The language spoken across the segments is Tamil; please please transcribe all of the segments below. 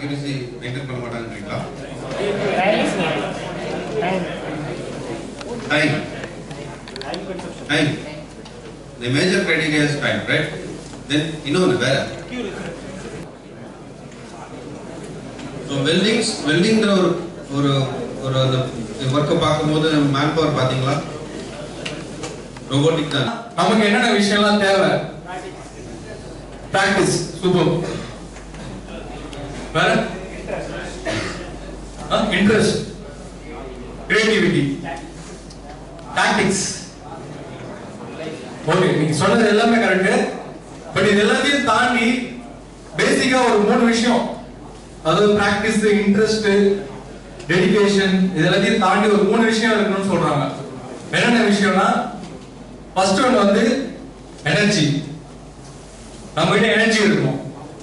அக்யூரசி மெயின்டைன் பண்ண மாட்டாங்கன்றீங்களா time time the major criteria is time right then இன்னொரு வேற ஸோ வெல்டிங்ஸ் வெல்டிங்கிற ஒரு ஒரு ஒரு அந்த ஒர்க்கை பார்க்கும்போது மேன் பவர் பார்த்தீங்களா ரோபோட்டிக் தான் நமக்கு என்னென்ன விஷயம்லாம் தேவை பிராக்டிஸ் சூப்பர் வேற இன்ட்ரெஸ்ட் கிரியேட்டிவிட்டி டாக்டிக்ஸ் ஓகே நீங்க சொன்னது எல்லாமே கரெக்ட் பட் இது எல்லாத்தையும் தாண்டி பேசிக்கா ஒரு மூணு விஷயம் அதாவது பிராக்டிஸ் இன்ட்ரெஸ்ட் டெடிகேஷன் இது எல்லாத்தையும் தாண்டி ஒரு மூணு விஷயம் இருக்கணும்னு சொல்றாங்க என்னென்ன விஷயம்னா ஃபர்ஸ்ட் ஒன் வந்து எனர்ஜி நம்ம கிட்ட எனர்ஜி இருக்கும்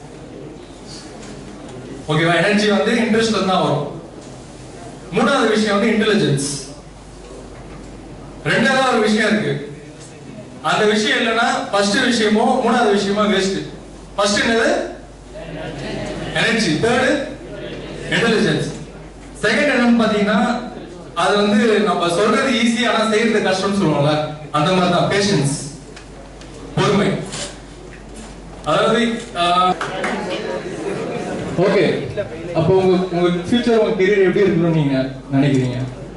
ஓகேவா எனர்ஜி வந்து இன்ட்ரெஸ்ட் தான் வரும் மூணாவது விஷயம் வந்து இன்டெலிஜென்ஸ் ரெண்டாவது ஒரு விஷயம் இருக்கு அந்த விஷயம் இல்லைன்னா ஃபர்ஸ்ட் விஷயமோ மூணாவது விஷயமோ வேஸ்ட் ஃபர்ஸ்ட் என்னது எனர்ஜி தேர்டு இன்டெலிஜென்ஸ் செகண்ட் என்னன்னு பாத்தீங்கன்னா அது வந்து நம்ம சொல்றது ஈஸி ஆனா செய்யறது கஷ்டம்னு சொல்லுவோம்ல அந்த மாதிரி தான் பேஷன்ஸ் பொறுமை அதாவது ஓகே அப்போ உங்க உங்க ஃபியூச்சர் உங்க கெரியர் எப்படி இருக்கணும்னு நீங்க நினைக்கிறீங்க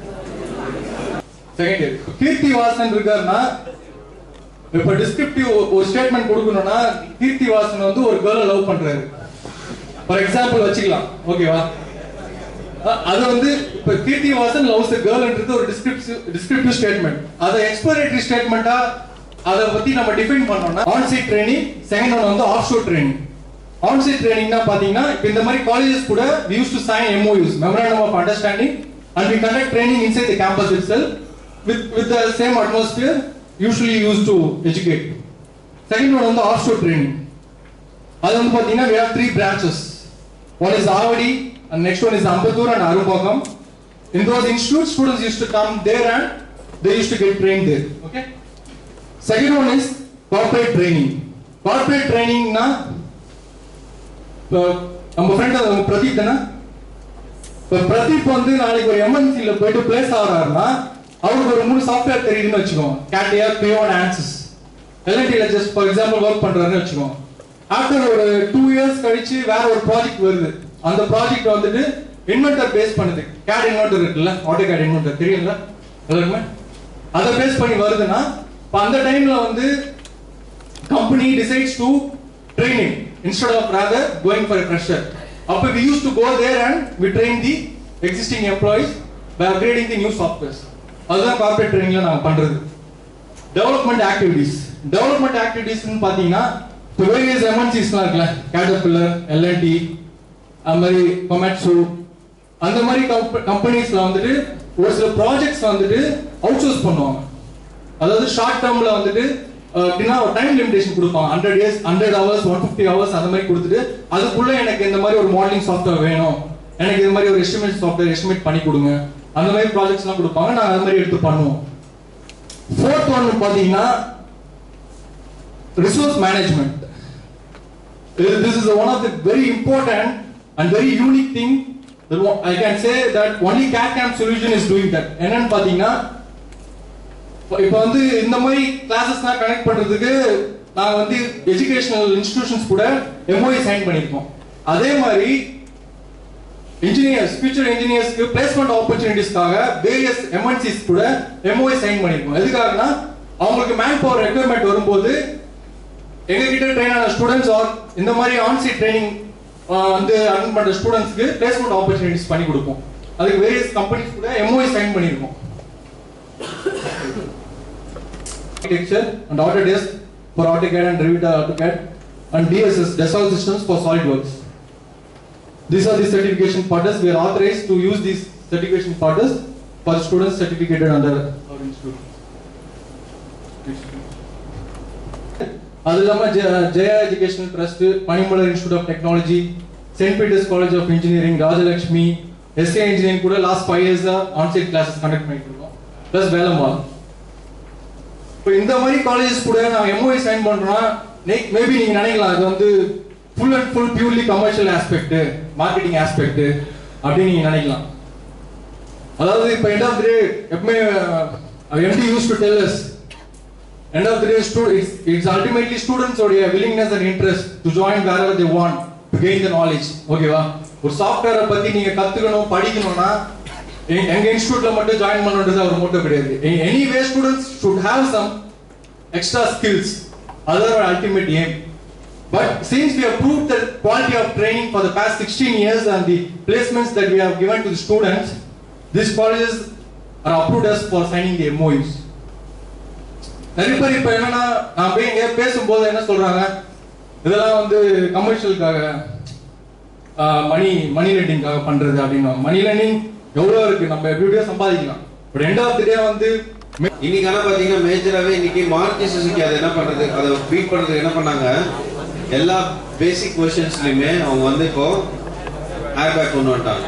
செகண்ட் கீர்த்தி வாசன் இருக்காருன்னா இப்ப டிஸ்கிரிப்டிவ் ஒரு ஸ்டேட்மெண்ட் கொடுக்கணும்னா கீர்த்தி வாசன் வந்து ஒரு கேர்ள லவ் பண்றாரு ஃபார் எக்ஸாம்பிள் வச்சுக்கலாம் ஓகேவா அ- அது வந்து இப்ப கீர்த்தி வாசன் லவ்ஸ் a கேர்ள்ன்றது ஒரு டிஸ்கிரிப்டிவ் டிஸ்கிரிப்டிவ் ஸ்டேட்மெண்ட் அதை எக்ஸ்பிளரேட்டரி ஸ்டேட்மெண்டா அதை பத்தி நம்ம டிஃபைன் பண்ணோம்னா on site training second one வந்து off shore training on site ட்ரைனிங்னா பாத்தீங்கன்னா இப்ப இந்த மாதிரி காலேஜஸ் கூட we used to sign MOUs memorandum of understanding and we conduct training inside the campus itself with with the same atmosphere usually used to educate second one வந்து ஆஃப் ஷோர் ட்ரைனிங் அது வந்து பாத்தீங்கன்னா we have three branches one is Avadi and next one is Ambattur and Arumbakam in those institutes students used to come there and they used to get trained there okay second one is corporate training corporate training na இப்போ நம்ம ஃப்ரெண்ட் பிரதீப் தானே இப்போ பிரதீப் வந்து நாளைக்கு ஒரு எம்என்சில போயிட்டு பிளேஸ் ஆகிறாருன்னா அவருக்கு ஒரு மூணு சாஃப்ட்வேர் தெரியுதுன்னு வச்சுக்கோங்க கேட்டியா பியோ அண்ட் ஆன்சஸ் எல்என்டில ஜஸ்ட் ஃபார் எக்ஸாம்பிள் ஒர்க் பண்றாருன்னு வச்சுக்கோங்க ஆஃப்டர் ஒரு டூ இயர்ஸ் கழிச்சு வேற ஒரு ப்ராஜெக்ட் வருது அந்த ப்ராஜெக்ட் வந்துட்டு இன்வெர்டர் பேஸ் பண்ணுது கேட் இன்வெர்டர் இருக்குல்ல ஆட்டோ கேட் இன்வெர்டர் தெரியுங்களா எல்லாருமே அதை பேஸ் பண்ணி வருதுன்னா இப்போ அந்த டைம்ல வந்து company decides to train him instead of rather going for a fresher. Up we used to go there and we train the existing employees by upgrading the new softwares. அதுதான் கார்பரேட் ட்ரைனிங்ல நாங்க பண்றது டெவலப்மெண்ட் ஆக்டிவிட்டிஸ் டெவலப்மெண்ட் ஆக்டிவிட்டிஸ்னு பாத்தீங்கன்னா இப்போ வேரியஸ் எம்என்சிஸ்லாம் இருக்குல்ல கேட்டர்பில்லர் எல்என்டி அது மாதிரி கொமெட்ஸு அந்த மாதிரி கம்பெனிஸ்ல வந்துட்டு ஒரு சில ப்ராஜெக்ட்ஸ் வந்துட்டு அவுட் சோர்ஸ் பண்ணுவாங்க அதாவது ஷார்ட் டேர்ம்ல வந்துட்டு அஹ், எப்படின்னா ஒரு டைம் லிமிடேஷன் கொடுப்பாங்க hundred years hundred hours one fifty hours அந்த மாதிரி கொடுத்துட்டு அதுக்குள்ள எனக்கு இந்த மாதிரி ஒரு மாடலிங் சாஃப்ட்வேர் வேணும் எனக்கு இது மாதிரி ஒரு எஸ்டிமேட் சாஃப்ட்வேர் எஸ்டிமேட் பண்ணி கொடுங்க அந்த மாதிரி ப்ராஜெக்ட்ஸ் எல்லாம் கொடுப்பாங்க நாங்க அது மாதிரி எடுத்து பண்ணுவோம் ஃபோர்த் ஒன் பாத்தீங்கன்னா resource management this is one of the very important and very unique thing that one- I can say that only CAD CAM solution is doing that என்னன்னு பாத்தீங்கன்னா இப்போ இப்போ வந்து இந்த மாதிரி கிளாஸஸ்லாம் கனெக்ட் பண்றதுக்கு நாங்க வந்து எஜுகேஷனல் இன்ஸ்டிடியூஷன்ஸ் கூட எம்ஓஐ சைன் பண்ணியிருக்கோம் அதே மாதிரி இன்ஜினியர்ஸ் ஃபியூச்சர் இன்ஜினியர்ஸ்க்கு பிளேஸ்மெண்ட் ஆப்பர்ச்சுனிட்டிஸ்க்காக வேரியஸ் எம்என்சிஸ் கூட எம்ஓஐ சைன் பண்ணியிருக்கோம் எதுக்காகனா அவங்களுக்கு மேன் பவர் ரெக்யர்மெண்ட் வரும்போது எங்க கிட்ட ட்ரெயின் ஆன ஸ்டூடெண்ட்ஸ் ஆர் இந்த மாதிரி ஆன்சைட் ட்ரைனிங் வந்து அட்டன் பண்ற ஸ்டூடெண்ட்ஸ்க்கு பிளேஸ்மெண்ட் ஆப்பர்ச்சுனிட்டிஸ் பண்ணி கொடுப்போம் அதுக்கு வேரியஸ் கம்பெனிஸ் கூட எம்ஓஐ சைன் பண்ணியிருக்கோம் architecture and Autodesk for AutoCAD and Revit AutoCAD and DSS Dassault systems for SolidWorks. These are the certification partners. We are authorized to use these certification partners for students certificated under our institute. அது இல்லாம ஜெ- Jaya educational trust Panimalar institute of technology saint Peter's college of engineering Rajalakshmi SA engineering கூட லாஸ்ட் ஃபைவ் இயர்ஸா ஆன்சைட் கிளாஸஸ் கண்டக்ட் பண்ணிட்டு இருக்கோம் பிளஸ் வேலம்மாள் இப்போ இந்த மாதிரி காலேஜஸ் கூட நாங்க எம்ஓஐ சைன் பண்றோம்னா மேபி நீங்க நினைக்கலாம் அது வந்து full and full purely commercial aspect marketing aspect அப்படின்னு நீங்க நினைக்கலாம் அதாவது இப்போ எண்ட் ஆஃப் டே எப்பவுமே MD use to tell us end of the day stu- it's, it's ultimately students உடைய willingness and interest to join wherever they want to gain the knowledge ஓகேவா ஒரு சாஃப்ட்வேரை பத்தி நீங்க கத்துக்கணும் படிக்கணும்னா எ- எங்க இன்ஸ்டியூட்ல மட்டும் ஜாயின் பண்ணணுன்றது அவர் மோட்டோ கிடையாது anyway students should have some extra skills other than ultimate aim but since we have proved the quality of training for the past 16 years and the placements that we have given to the students these colleges are approved us for signing the MOUs நிறைய பேர் இப்ப என்னன்னா நான் போய் எங்க பேசும்போது என்ன சொல்றாங்க இதெல்லாம் வந்து கமர்ஷியலுக்காக மணி மணி லெண்டிங்காக பண்றது அப்படின்னு மணி லெண்டிங் எவ்வளவு இருக்கு நம்ம எப்படி எப்படியோ சம்பாதிக்கலாம் but end of the day வந்து இன்னைக்கு ஆனா பாத்தீங்கன்னா மேஜராவே இன்னைக்கு மாருதி சுசுகி அதை என்ன பண்றது அதை பீட் பண்றதுக்கு என்ன பண்ணாங்க எல்லா பேசிக் வெர்ஷன்ஸ்லயுமே அவங்க வந்து இப்போ ஏர் பேக் கொண்டு வந்துட்டாங்க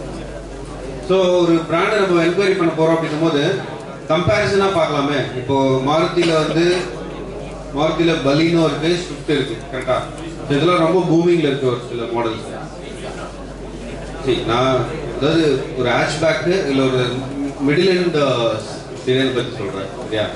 ஸோ ஒரு பிராண்டை நம்ம என்கொயரி பண்ண போறோம் அப்படின்னும் போது கம்பேரிசனா பார்க்கலாமே இப்போ மாருதியில வந்து மாருதியில பலினோ இருக்கு ஸ்விஃப்ட் இருக்கு கரெக்டா இதெல்லாம் ரொம்ப பூமிங்ல இருக்கு ஒரு சில மாடல்ஸ் சரி நான் அதாவது ஒரு ஹேட்ச் பேக்கு இல்ல ஒரு மிடில் அண்ட் சிரியன் பத்தி சொல்றேன் சரியா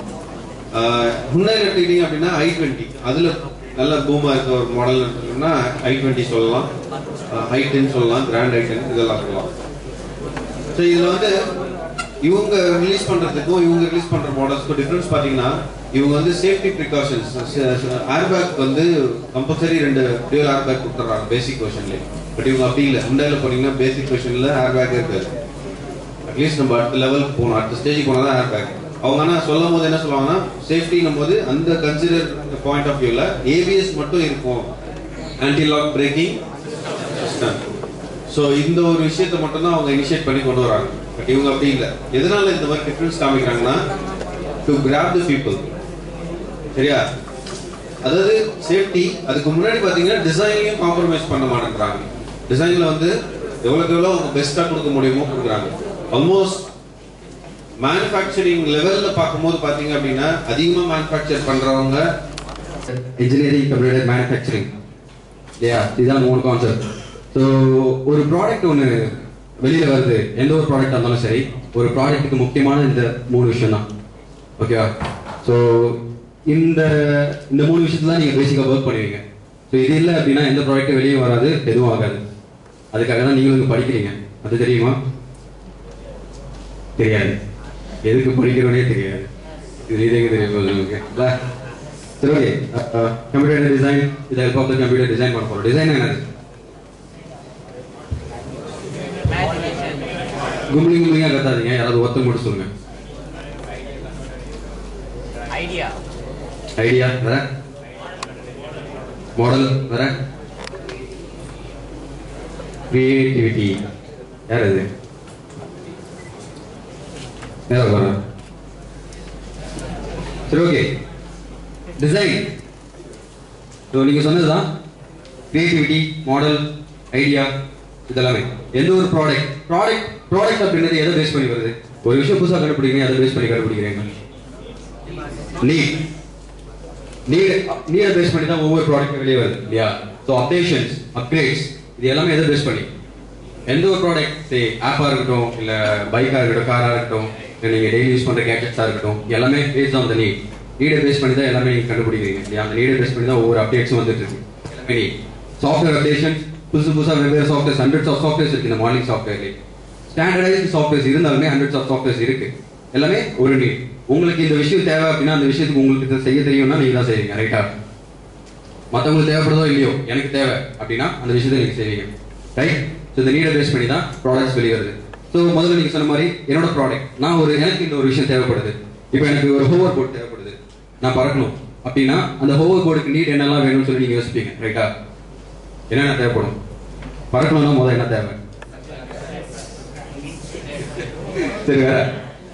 ஹுண்டாயில் எடுத்துக்கிட்டீங்க அப்படின்னா ஐ டுவெண்ட்டி அதுல நல்ல பூமா இருக்க ஒரு மாடல் எடுத்துக்கிட்டோம்னா ஐ டுவெண்ட்டி சொல்லலாம் ஐ டென் சொல்லலாம் கிராண்ட் ஐ டென் இதெல்லாம் சொல்லலாம் ஸோ இதுல வந்து இவங்க ரிலீஸ் பண்றதுக்கும் இவங்க ரிலீஸ் பண்ற மாடல்ஸ்க்கும் டிஃபரன்ஸ் பாத்தீங்கன்னா இவங்க வந்து சேஃப்டி ப்ரிகாஷன்ஸ் ஏர்பேக் வந்து கம்பல்சரி ரெண்டு டியூல் ஏர்பேக் கொடுத்துட்றாங்க பேசிக் வெர்ஷன்லேயே பட் இவங்க அப்படி இல்லை ஹுண்டாயில போனீங்கன்னா பேசிக் வெர்ஷன்ல ஏர்பேக் இருக்காது அட்லீஸ்ட் நம்ம அடுத்த லெவலுக்கு போகணும் அடுத்த ஸ்டேஜ் போனால் தான் ஏர்பேக் அவங்க ஆனால் சொல்லும் போது என்ன சொல்லுவாங்கன்னா சேஃப்டினும் போது அந்த கன்சிடர் பாயிண்ட் ஆஃப் வியூவில் ஏபிஎஸ் மட்டும் இருக்கும் anti lock braking system so இந்த ஒரு விஷயத்தை மட்டும் தான் அவங்க இனிஷியேட் பண்ணி கொண்டு வராங்க பட் இவங்க அப்படி இல்லை எதனால இந்த மாதிரி டிஃபரன்ஸ் காமிக்கிறாங்கன்னா டு கிராப் த பீப்புள் சரியா அதாவது சேஃப்டி அதுக்கு முன்னாடி பார்த்தீங்கன்னா டிசைன்லையும் காம்ப்ரமைஸ் பண்ண மாட்டேங்கிறாங்க டிசைனில் வந்து எவ்வளோக்கு எவ்வளோ அவங்க பெஸ்ட்டாக கொடுக்க முடியுமோ கொடுக்குறாங்க ஆல்மோஸ்ட் மேனுஃபேக்சரிங் லெவலில் பார்க்கும்போது பார்த்தீங்க அப்படின்னா அதிகமாக மேனுஃபேக்சர் பண்ணுறவங்க இன்ஜினியரிங் கம்ப்யூட்டர் மேனுஃபேக்சரிங் இல்லையா இதுதான் மூணு கான்செப்ட் ஸோ ஒரு ப்ராடக்ட் ஒன்று வெளியில் வருது எந்த ஒரு ப்ராடக்டாக இருந்தாலும் சரி ஒரு ப்ராடக்ட்டுக்கு முக்கியமான இந்த மூணு விஷயம் தான் ஓகேவா ஸோ இந்த இந்த மூணு விஷயத்துல தான் நீங்கள் பேசிக்காக ஒர்க் பண்ணுவீங்க ஸோ இது இல்லை அப்படின்னா எந்த ப்ராடக்ட்டும் வெளியே வராது எதுவும் ஆகாது அதுக்காக தான் நீங்களும் இங்கே படிக்கிறீங்க அது தெரியுமா தெரியாது எதுக்கு படிக்கிறோனே தெரியாது இது இதே தெரியும் உங்களுக்கு இல்லை சரி ஓகே கம்ப்யூட்டர் டிசைன் இது help of the computer design பண்ண போகிறோம் டிசைன் என்னது கும்பலி கும்பலியாக கத்தாதீங்க யாராவது ஒருத்தங்க மட்டும் சொல்லுங்க ஐடியா ஐடியா வேற மாடல் வேற கிரியேட்டிவிட்டி யார் இது யார் வர சரி ஓகே டிசைன் ஸோ நீங்கள் சொன்னதுதான் கிரியேட்டிவிட்டி மாடல் ஐடியா இதெல்லாமே எந்த ஒரு ப்ராடக்ட் ப்ராடக்ட் ப்ராடக்ட் அப்படின்றது எதை பேஸ் பண்ணி வருது ஒரு விஷயம் புதுசாக கண்டுபிடிக்கிறீங்க எதை பேஸ் பண்ணி கண்டுபிடிக்கிறீங்க நீட் நீட் நீடை பேஸ் பண்ணி தான் ஒவ்வொரு ப்ராடக்ட் வெளியே வருது இல்லையா ஸோ அப்டேஷன்ஸ் அப்கிரேட்ஸ் இது எல்லாமே எதை பேஸ் பண்ணி எந்த ஒரு ப்ராடக்ட் சே ஆப்பாக இருக்கட்டும் இல்லை பைக்காக இருக்கட்டும் காராக இருக்கட்டும் இல்லை நீங்கள் டெய்லி யூஸ் பண்ணுற கேட்ஜெட்ஸாக இருக்கட்டும் எல்லாமே பேஸ் ஆன் த நீட் நீடை பேஸ் பண்ணி தான் எல்லாமே நீங்கள் கண்டுபிடிக்கிறீங்க இல்லையா அந்த நீடை பேஸ் பண்ணி தான் ஒவ்வொரு அப்டேட்ஸும் வந்துட்டு இருக்கு எல்லாமே நீட் சாஃப்ட்வேர் அப்டேஷன்ஸ் புதுசு புதுசாக வெவ்வேறு சாஃப்ட்வேர்ஸ் ஹண்ட்ரட்ஸ் ஆஃப் சாஃப்ட்வேர்ஸ் இருக்கு இந்த மார்னிங் சாஃப்ட்வேர்லேயே ஸ்டாண்டர்டைஸ்டு சாஃப்ட்வேர்ஸ் இருந்தாலுமே ஹண்ட்ரட்ஸ் ஆஃப் சாஃப்ட்வேர்ஸ் இருக்கு எல்லாமே ஒரு நீட் உங்களுக்கு இந்த விஷயம் தேவை அப்படின்னா அந்த விஷயத்துக்கு உங்களுக்கு இதை செய்ய தெரியும்னா நீங்க தான் செய்வீங்க ரைட்டா மற்றவங்களுக்கு தேவைப்படுதோ இல்லையோ எனக்கு தேவை அப்படின்னா அந்த விஷயத்தை நீங்க செய்வீங்க ரைட் ஸோ இந்த நீடை பேஸ் பண்ணி தான் ப்ராடக்ட்ஸ் வெளியே வருது ஸோ முதல்ல நீங்க சொன்ன மாதிரி என்னோட ப்ராடக்ட் நான் ஒரு எனக்கு இந்த ஒரு விஷயம் தேவைப்படுது இப்போ எனக்கு ஒரு ஹோவர் போர்ட் தேவைப்படுது நான் பறக்கணும் அப்படின்னா அந்த ஹோவர் போர்டுக்கு நீட் என்னெல்லாம் வேணும்னு சொல்லி நீங்க யோசிப்பீங்க ரைட்டா என்னென்ன தேவைப்படும் பறக்கணும்னா முதல்ல என்ன தேவை சரி வேற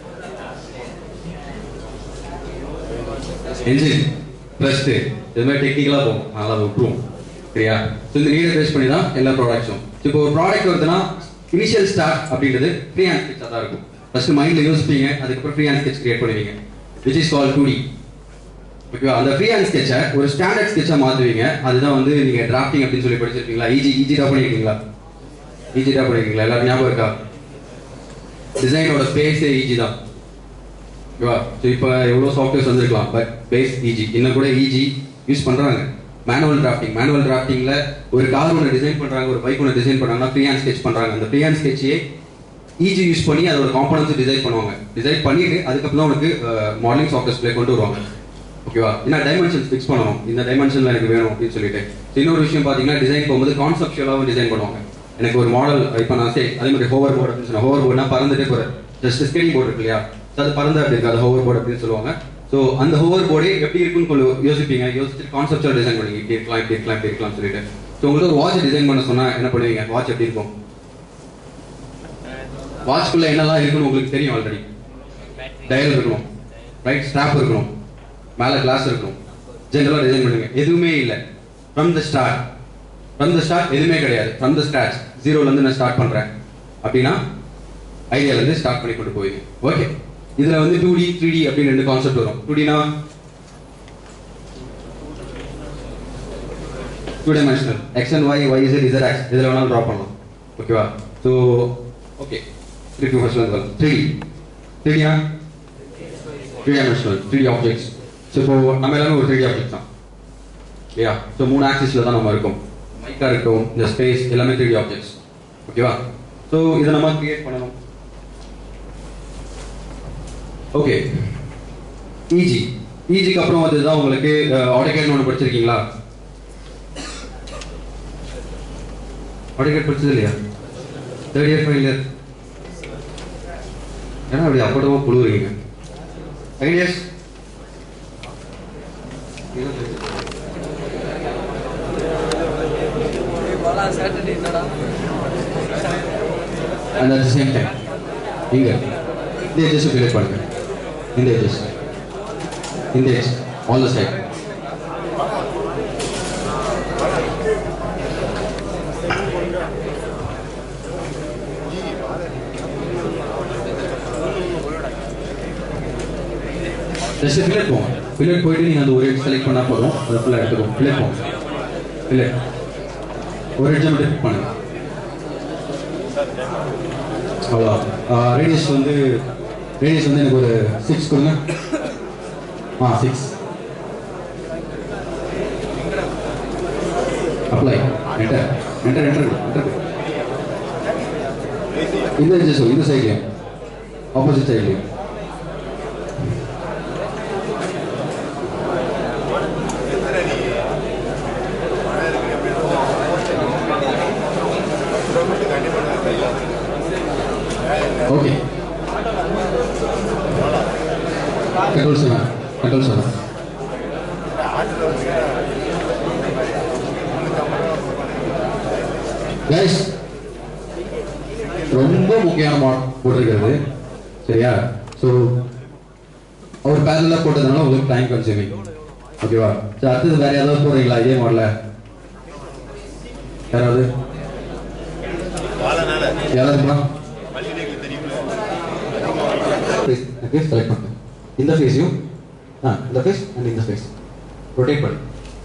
என்ஜின் ப்ளஸ்ட்டு இது மாதிரி டெக்னிக்கலாக போகும் அதனால் அதை விட்டுருவோம் சரியா ஸோ இந்த நீடை பேஸ் பண்ணி தான் எல்லா ப்ராடக்ட்ஸும் இப்போ ஒரு ப்ராடக்ட் வருதுன்னா இனிஷியல் ஸ்டார்ட் அப்படின்றது ஃப்ரீ ஹேண்ட் ஸ்கெட்சாக தான் இருக்கும் ஃபர்ஸ்ட் மைண்டில் யோசிப்பீங்க அதுக்கப்புறம் ஃப்ரீ ஹேண்ட் ஸ்கெட்ச் கிரியேட் பண்ணுவீங்க which is call two D ஓகேவா அந்த ஃப்ரீ ஹேண்ட் ஸ்கெட்சை ஒரு ஸ்டாண்டர்ட் ஸ்கெட்சா மாத்துவீங்க அதுதான் வந்து நீங்க டிராஃப்டிங் அப்படின்னு சொல்லி படிச்சிருக்கீங்களா ஈஜி ஈஜி தான் பண்ணிருக்கீங்களா ஈஜி தான் பண்ணிருக்கீங்களா எல்லாரும் ஞாபகம் இருக்கா டிசைனோட ஸ்பேஸே ஈஜி தான் ஓகேவா ஸோ இப்போ எவ்வளோ சாஃப்ட்வேர்ஸ் வந்திருக்கலாம் பட் பேஸ் ஈஜி இன்னும் கூட ஈஜி யூஸ் பண்றாங்க மேனுவல் டிராஃப்டிங் மேனுவல் டிராஃப்டிங்ல ஒரு கார் ஒன்று டிசைன் பண்றாங்க ஒரு பைக் ஒன்று டிசைன் பண்றாங்கன்னா ஃப்ரீ ஹேண்ட் ஸ்கெட்ச் பண்றாங்க அந்த ஃப்ரீ ஹேண்ட் ஸ்கெட்சே ஈஜி யூஸ் பண்ணி அதோட காம்பனன்ஸ் டிசைன் பண்ணுவாங்க டிசைன் பண்ணிட்டு அதுக்கப்புறம் உனக்கு மாடலிங் சாஃப்ட்வேர் ப்ளே கொண்டு வருவாங்க ஓகேவா ஏன்னா டைமென்ஷன்ஸ் ஃபிக்ஸ் பண்ணணும் இந்த டைமென்ஷன்ல எனக்கு வேணும் அப்படின்னு சொல்லிட்டு So, இன்னொரு விஷயம் பார்த்தீங்கன்னா டிசைன் போகும்போது கான்செப்ஷுவலாகவும் டிசைன் பண்ணுவாங்க எனக்கு ஒரு மாடல் இப்போ நான் சே அதே மாதிரி ஹோவர் போர்டு அப்படின்னு சொன்னேன் ஹோவர் போர்டுனா பறந்துட்டே போகிற ஜஸ்ட் ஸ்கேட்டிங் போர்டு இருக்கு இல்லையா So, அது பறந்து அப்படி இருக்கு அது ஹோவர் போர்டு அப்படின்னு சொல்லுவாங்க ஸோ அந்த ஹோவர் போர்டே எப்படி இருக்குன்னு கொஞ்சம் யோசிப்பீங்க யோசிச்சுட்டு கான்செப்டுவல் டிசைன் பண்ணுவீங்க இப்படி இருக்கலாம் இப்படி இருக்கலாம் இப்படி இருக்கலாம் சொல்லிட்டு ஸோ உங்களுக்கு ஒரு வாட்ச் டிசைன் பண்ண சொன்னா என்ன பண்ணுவீங்க வாட்ச் எப்படி இருக்கும் வாட்ச்குள்ள என்னெல்லாம் இருக்குன்னு உங்களுக்கு தெரியும் ஆல்ரெடி டயல் இருக்கணும் ரைட் ஸ்ட்ராப் இருக்கணும் மேல கிளாஸ் இருக்கணும் ஜென்ரலா டிசைன் பண்ணுங்க எதுவுமே இல்ல from the start from the start எதுவுமே கிடையாது ஃப்ரம் த ஸ்கிராச் ஜீரோல இருந்து நான் ஸ்டார்ட் பண்றேன் அப்படின்னா ஐடியால இருந்து ஸ்டார்ட் பண்ணி கொண்டு போவீங்க ஓகே இதுல வந்து டூ டி த்ரீ டி அப்படின்னு ரெண்டு கான்செப்ட் வரும் டூ டினா two dimensional X and Y Y Z Z X இதில் வேணாலும் ட்ரா பண்ணலாம் ஓகேவா so okay three two first வந்து த்ரீ டி த்ரீ டியா three dimensional three D objects so இப்போ நம்ம எல்லாமே ஒரு த்ரீ டி ஆப்ஜெக்ட் தான் இல்லையா ஸோ மூணு ஆக்சிஸில் தான் நம்ம இருக்கோம் மைக்காக இருக்கட்டும் இந்த ஸ்பேஸ் எல்லாமே த்ரீ டி ஆப்ஜெக்ட்ஸ் ஓகேவா ஸோ இதை நம்ம கிரியேட் பண்ணணும் ஓகே இஜி இஜிக்கு அப்புறம் அதுதான் உங்களுக்கு ஆட்டோகேட்னு ஒன்று படிச்சிருக்கீங்களா ஆட்டோகேட் படிச்சது இல்லையா தேர்ட் இயர் ஃபைனல் இயர் ஏன்னா அப்படி அப்படமா புழுவுறீங்க ideas and at the same time இங்க இந்த எஜஸ் ஃபில் பண்ணுங்க இந்த எஜஸ் இந்த edge all the side just fillet போங்க ஃபில்லட் போயிட்டு நீங்கள் அந்த ஒரு எட் செலக்ட் பண்ணால் போதும் அதை ஃபுல்லாக எடுத்துக்கோங்க ஃபில்லட் போங்க ஃபில்லட் ஒரு எட்ஜை மட்டும் பிக் பண்ணுங்க அவ்வளோ ரேடியஸ் வந்து ரேடியஸ் வந்து எனக்கு ஒரு சிக்ஸ் கொடுங்க ஆ six apply enter enter enter enter இந்த எட்ஜஸ் இந்த சைட்லையும் ஆப்போசிட் சைட்லையும் okay control sir control sir guys ரொம்ப முக்கியமான மாட் போட்டிருக்கிறது சரியா ஸோ அவர் பேரலாக போட்டதுனால உங்களுக்கு டைம் கன்சியூமிங் ஓகேவா சரி அடுத்தது வேற ஏதாவது போடுறீங்களா இதே மாடல யாராவது யாராவதுமா ஃபேஸ் ஃபேஸ் செலக்ட் பண்ணுங்க இந்த ஃபேஸையும் ஆ இந்த ஃபேஸ் அண்ட் இந்த ஃபேஸ் ரொட்டேட் பண்ணு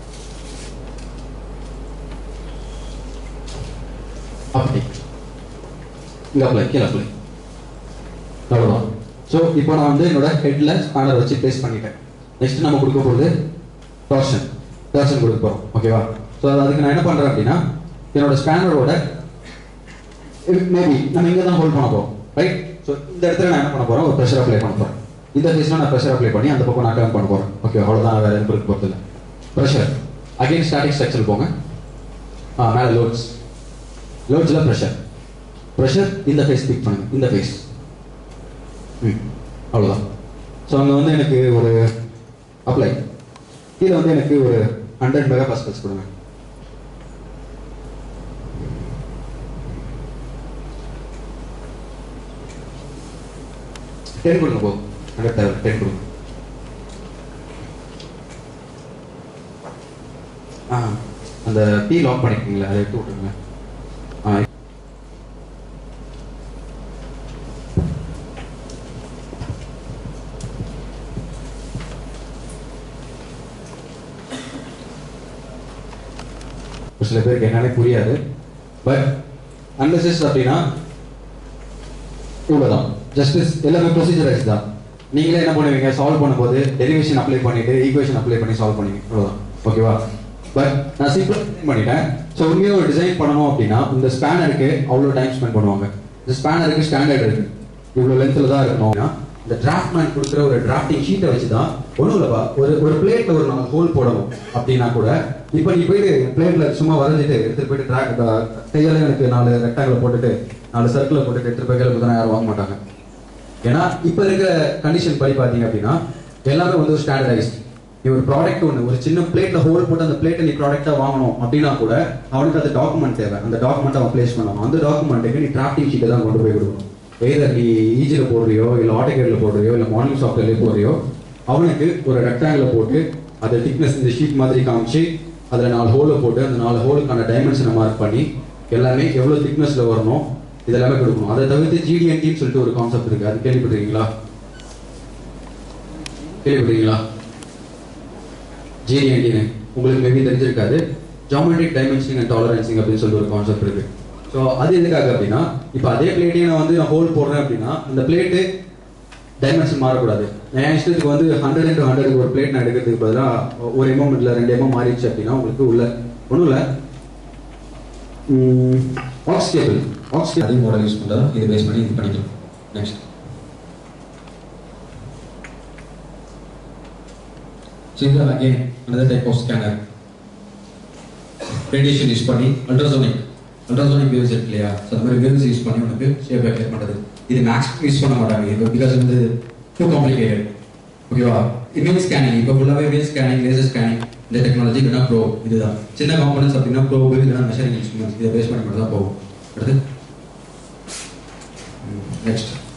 அப்படி இங்கே அப்ளை கீழே அப்ளை அவ்வளோதான் ஸோ இப்போ நான் வந்து என்னோட ஹெட்டில் ஸ்பேனர் வச்சு ப்ளேஸ் பண்ணிட்டேன் நெக்ஸ்ட் நம்ம கொடுக்க போகிறது டார்ஷன் டார்ஷன் கொடுக்க போகிறோம் ஓகேவா ஸோ அதுக்கு நான் என்ன பண்ணுறேன் அப்படின்னா என்னோட ஸ்பேனரோட மேபி நம்ம இங்கே தான் ஹோல்ட் பண்ண போகிறோம் ரைட் ஸோ இந்த இடத்துல நான் என்ன பண்ண போகிறேன் ஒரு ப்ரெஷர் அப்ளை பண்ண போகிறேன் இந்த ஃபேஸில் நான் ப்ரெஷர் அப்ளை பண்ணி அந்த பக்கம் நான் கிளம்ப பண்ண போகிறேன் ஓகே அவ்வளோதான் வேறு எதுவும் கொடுக்க போகிறது இல்லை ப்ரெஷர் அகைன் ஸ்டாட்டிக் ஸ்ட்ரக்சர் போங்க ஆ மேலே லோட்ஸ் லோட்ஸில் ப்ரெஷர் ப்ரெஷர் இந்த ஃபேஸ் பிக் பண்ணுங்க இந்த ஃபேஸ் ம் அவ்வளோதான் ஸோ அங்கே வந்து எனக்கு ஒரு அப்ளை கீழே வந்து எனக்கு ஒரு ஹண்ட்ரட் மெகா பாஸ்கல்ஸ் கொடுங்க டென் கொடுங்க போ ஹண்ட்ரட் தேவை டென் கொடுங்க ஆ அந்த பி லாக் பண்ணிருக்கீங்களா அதை எடுத்து விட்டுருங்க ஆ சில பேருக்கு என்னன்னே புரியாது பட் அனலிசிஸ் அப்படின்னா இவ்வளோதான் ஜஸ்டிஸ் எல்லாமே ப்ரொசீஜரைஸ் தான் நீங்களே என்ன பண்ணுவீங்க சால்வ் பண்ணும்போது டெரிவேஷன் அப்ளை பண்ணிட்டு ஈக்குவேஷன் அப்ளை பண்ணி சால்வ் பண்ணுவீங்க அவ்வளோதான் ஓகேவா பட் நான் சிம்பிள் பண்ணிட்டேன் ஸோ உண்மையாக ஒரு டிசைன் பண்ணணும் அப்படின்னா இந்த ஸ்பேனருக்கு அவ்வளோ டைம் ஸ்பெண்ட் பண்ணுவாங்க இந்த ஸ்பேனருக்கு ஸ்டாண்டர்ட் இருக்கு இவ்வளோ லென்த்தில் தான் இருக்கணும் அப்படின்னா இந்த டிராஃப்ட் மேன் கொடுக்குற ஒரு டிராஃப்டிங் ஷீட்டை வச்சு தான் ஒன்றும் இல்லைப்பா ஒரு ஒரு பிளேட்ல ஒரு நாலு ஹோல் போடணும் அப்படின்னா கூட இப்போ நீ போயிட்டு பிளேட்ல சும்மா வரைஞ்சிட்டு எடுத்துட்டு போயிட்டு ட்ராக் கையால எனக்கு நாலு ரெக்டாங்கிள் போட்டுட்டு நாலு சர்க்கிளை போட்டுட்டு எடுத்துட்டு போய் கையில் கொடுத்தா யாரும் வாங்க மாட்டாங்க ஏன்னா இப்போ இருக்கிற கண்டிஷன் படி பார்த்தீங்க அப்படின்னா எல்லாமே வந்து ஒரு ஸ்டாண்டர்டைஸ்ட் நீ ஒரு ப்ராடக்ட் ஒன்று ஒரு சின்ன பிளேட்ல ஹோல் போட்டு அந்த பிளேட்டை நீ ப்ராடக்டாக வாங்கணும் அப்படின்னா கூட அவனுக்கு அந்த டாக்குமெண்ட் தேவை அந்த டாக்குமெண்ட் அவன் பிளேஸ் பண்ணணும் அந்த டாக்குமெண்ட்டுக்கு நீ டிராஃப்டிங் ஷீட்டை தான் கொண்டு போய் கொடுக்கணும் எய்தர் நீ ஈஜியில் போடுறியோ இல்லை ஆட்டோகேடில் போடுறியோ இல்லை மார்னிங் சாஃப்ட்வேர்லேயே போடுறியோ அவனுக்கு ஒரு ரெக்டாங்கில் போட்டு அதை திக்னஸ் இந்த ஷீட் மாதிரி காமிச்சு அதில் நாலு ஹோலை போட்டு அந்த நாலு ஹோலுக்கான டைமென்ஷனை மார்க் பண்ணி எல்லாமே எவ்வளோ திக்னஸில் வரணும் இதெல்லாமே கொடுக்கணும் அதை தவிர்த்து ஜிடிஎன்டின்னு சொல்லிட்டு ஒரு கான்செப்ட் இருக்கு அது கேள்விப்பட்டிருக்கீங்களா கேள்விப்பட்டிருக்கீங்களா ஜிடிஎன்டின்னு உங்களுக்கு மேபி தெரிஞ்சிருக்காது ஜாமெட்ரிக் டைமென்ஷனிங் அண்ட் டாலரன்சிங் அப்படின்னு சொல்லிட்டு ஒரு கான்செப்ட் இருக்கு ஸோ அது எதுக்காக அப்படின்னா இப்போ அதே பிளேட்டையும் நான் வந்து நான் ஹோல் போடுறேன் அப்படின்னா அந்த பிளேட்டு டைமென்ஷன் மாறக்கூடாது என் இஷ்டத்துக்கு வந்து ஹண்ட்ரட் இன்ட்டு ஹண்ட்ரட் ஒரு பிளேட் நான் எடுக்கிறதுக்கு பதிலாக ஒரு எம்எம் இல்லை ரெண்டு எம்எம் மாறிடுச்சு அப்படின்னா உங்களுக்கு உள்ள ஒன்றும் இல்லை ஆக்ஸ் கேபிள் ஆக்ஸ் அதே மாடல் யூஸ் பண்ணுறதா இதை பேஸ் பண்ணி இது பண்ணிக்கலாம் நெக்ஸ்ட் ஸோ இது again another type of scanner radiation use பண்ணி அல்ட்ராசோனிக் அல்ட்ராசோனிக் வேவ்ஸ் இருக்கு இல்லையா ஸோ அந்த மாதிரி வேவ்ஸ் யூஸ் பண்ணி உனக்கு ஷேப் கிளியர் பண்ணுறது இது மேக்ஸ் யூஸ் பண்ண மாட்டாங்க இப்போ பிகாஸ் வந்து டூ காம்ப்ளிகேட்டட் ஓகேவா இமேஜ் ஸ்கேனிங் இப்போ ஃபுல்லாகவே இமேஜ் ஸ்கேனிங் லேசர் ஸ்கேனிங் இந்த டெக்னாலஜி இல்லைனா ப்ரோ இதுதான் சின்ன காம்பனன்ஸ் அப்படின்னா ப்ரோ இல்லைனா மெஷரிங் இன்ஸ்ட்ருமெண்ட்ஸ் இதை பேஸ் பண்ணி மட்டும் தான் போகும் அடுத்து நெக்ஸ்ட்